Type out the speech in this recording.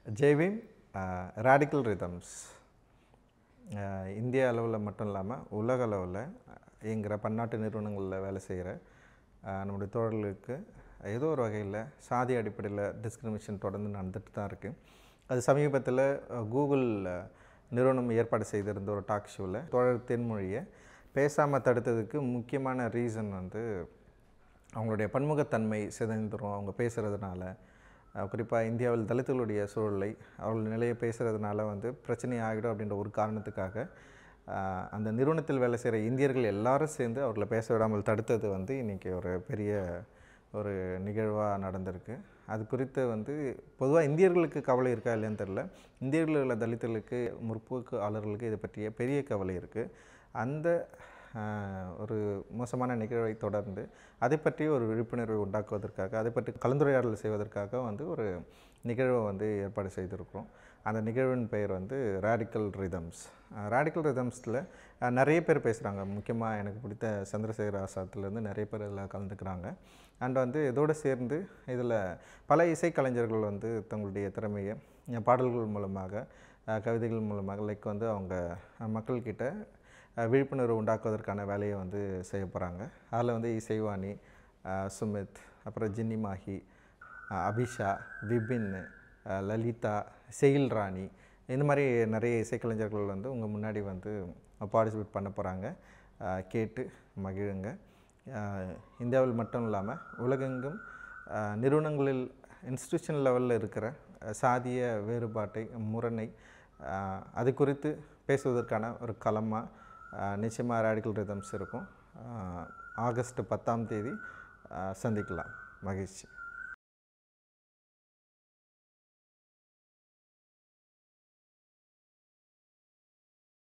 Jai Bhim radical rhythms இந்திய அளவில் மட்டும் இல்லாமல் உலக அளவில் இயங்குகிற பன்னாட்டு நிறுவனங்களில் வேலை செய்கிற நம்முடைய தோழர்களுக்கு ஏதோ ஒரு வகையில் சாதி அடிப்படையில் டிஸ்கிரிமினேஷன் தொடர்ந்து நடந்துட்டு தான் இருக்குது அது சமீபத்தில் கூகுள் நிறுவனம் ஏற்பாடு செய்திருந்த ஒரு டாக் ஷோவில் தோழர் தென்மொழியை பேசாமல் தடுத்ததுக்கு முக்கியமான ரீசன் வந்து அவங்களுடைய பன்முகத்தன்மை சிதைந்துரும் அவங்க பேசுகிறதுனால குறிப்பாக இந்தியாவில் தலித்துகளுடைய சூழலை அவர்கள் நிலையை பேசுகிறதுனால வந்து பிரச்சனை ஆகிடும் அப்படின்ற ஒரு காரணத்துக்காக ஆஹ், அந்த நிறுவனத்தில் வேலை செய்கிற இந்தியர்கள் எல்லாரும் சேர்ந்து அவர்களை பேச விடாமல் தடுத்தது வந்து இன்றைக்கி ஒரு பெரிய ஒரு நிகழ்வாக நடந்திருக்கு அது குறித்து வந்து பொதுவாக இந்தியர்களுக்கு கவலை இருக்கா இல்லையான்னு தெரில இந்தியர்கள் உள்ள தலித்துகளுக்கு முற்போக்கு ஆளர்களுக்கு இதை பற்றிய பெரிய கவலை இருக்குது அந்த ஆஹ், ஒரு மோசமான நிகழ்வை தொடர்ந்து அதை பற்றி ஒரு விழிப்புணர்வை உண்டாக்குவதற்காக அதை பற்றி கலந்துரையாடல் செய்வதற்காக வந்து ஒரு நிகழ்வை வந்து ஏற்பாடு செய்திருக்கிறோம் அந்த நிகழ்வின் பெயர் வந்து ரேடிக்கல் ரிதம்ஸ் ரேடிக்கல் ரிதம்ஸில் நிறைய பேர் பேசுகிறாங்க முக்கியமாக எனக்கு பிடித்த சந்திரசேகர் ஆசாத்துலேருந்து நிறைய பேர் இதில் கலந்துக்கிறாங்க அண்ட் வந்து இதோடு சேர்ந்து இதில் பல இசைக்கலைஞர்கள் வந்து தங்களுடைய திறமையை அஹ், பாடல்கள் மூலமாக அஹ், கவிதைகள் மூலமாக லைக் வந்து அவங்க அஹ், மக்கள்கிட்ட அஹ், விழிப்புணர்வு உண்டாக்குவதற்கான வேலையை வந்து செய்ய போகிறாங்க அதில் வந்து இசைவாணி அஹ், சுமித் அப்புறம் ஜின்னி மாஹி அஹ், அபிஷா விபின் அஹ், லலிதா செயில் ராணி இந்த மாதிரி நிறைய இசைக்கலைஞர்கள் வந்து உங்கள் முன்னாடி வந்து பார்ட்டிசிபேட் பண்ண போகிறாங்க கேட்டு மகிழுங்க அஹ், இந்தியாவில் மட்டும் இல்லாமல் உலகெங்கும் அஹ், நிறுவனங்களில் இன்ஸ்டிடியூஷன் லெவலில் இருக்கிற அஹ், சாதிய வேறுபாட்டை முரணை அஹ், அது குறித்து பேசுவதற்கான ஒரு களமாக நிச்சயமாக ரேடிக்கல் ரிதம்ஸ் இருக்கும் அஹ், ஆகஸ்ட் பத்தாம் தேதி அஹ், சந்திக்கலாம் மகிழ்ச்சி